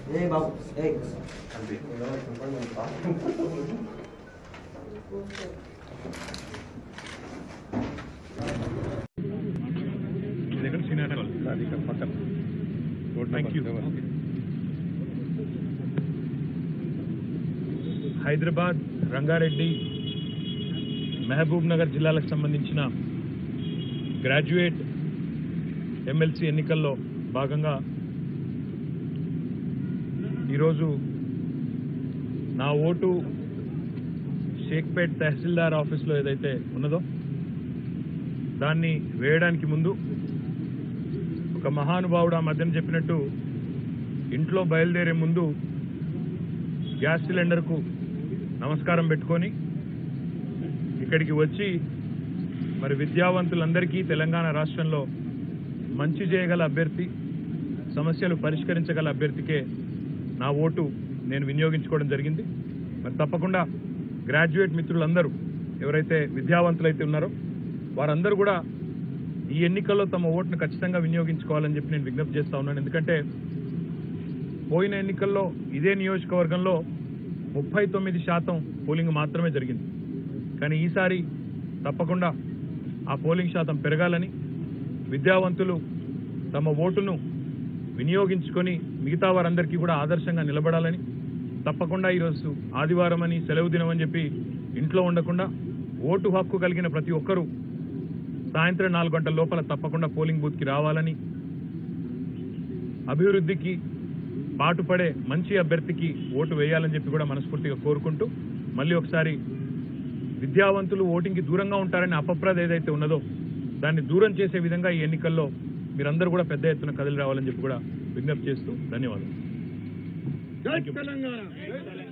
ఏ బాబు ఏ దగ్గర senior thank you Hyderabad Rangareddy Mahbubnagar జిల్లాలకు సంబంధించిన గ్రాడ్యుయేట్ ఎమ్మెల్సీ ఎన్నికల్లో భాగంగా ఈరోజు నా ఓటు షేక్పేట్ తహసీల్దార్ ఆఫీస్లో ఏదైతే ఉన్నదో దాన్ని వేయడానికి ముందు ఒక మహానుభావుడు ఆ మధ్యన చెప్పినట్టు ఇంట్లో బయలుదేరే ముందు గ్యాస్ సిలిండర్కు నమస్కారం పెట్టుకొని ఇక్కడికి వచ్చి మరి విద్యావంతులందరికీ తెలంగాణ రాష్ట్రంలో మంచి చేయగల అభ్యర్థి సమస్యలు పరిష్కరించగల అభ్యర్థికే నా ఓటు నేను వినియోగించుకోవడం జరిగింది మరి తప్పకుండా గ్రాడ్యుయేట్ మిత్రులందరూ ఎవరైతే విద్యావంతులైతే ఉన్నారో వారందరూ కూడా ఈ ఎన్నికల్లో తమ ఓటును ఖచ్చితంగా వినియోగించుకోవాలని చెప్పి నేను విజ్ఞప్తి చేస్తా ఉన్నాను ఎందుకంటే పోయిన ఎన్నికల్లో ఇదే నియోజకవర్గంలో ముప్పై తొమ్మిది శాతం పోలింగ్ మాత్రమే జరిగింది కానీ ఈసారి తప్పకుండా ఆ పోలింగ్ శాతం పెరగాలని విద్యావంతులు తమ ఓటును వినియోగించుకొని మిగతా వారందరికీ కూడా ఆదర్శంగా నిలబడాలని తప్పకుండా ఈరోజు ఆదివారం అని సెలవు దినం అని చెప్పి ఇంట్లో ఉండకుండా ఓటు హక్కు కలిగిన ప్రతి ఒక్కరూ సాయంత్రం నాలుగు గంటల లోపల తప్పకుండా పోలింగ్ బూత్కి రావాలని అభివృద్ధికి పాటుపడే మంచి అభ్యర్థికి ఓటు వేయాలని చెప్పి కూడా మనస్ఫూర్తిగా కోరుకుంటూ మళ్ళీ ఒకసారి విద్యావంతులు ఓటింగ్కి దూరంగా ఉంటారనే అపప్రద ఏదైతే ఉన్నదో దాన్ని దూరం చేసే విధంగా ఈ ఎన్నికల్లో మీరందరూ కూడా పెద్ద ఎత్తున కదిలి రావాలని చెప్పి కూడా విజ్ఞప్తి చేస్తూ ధన్యవాదాలు జై తెలంగాణ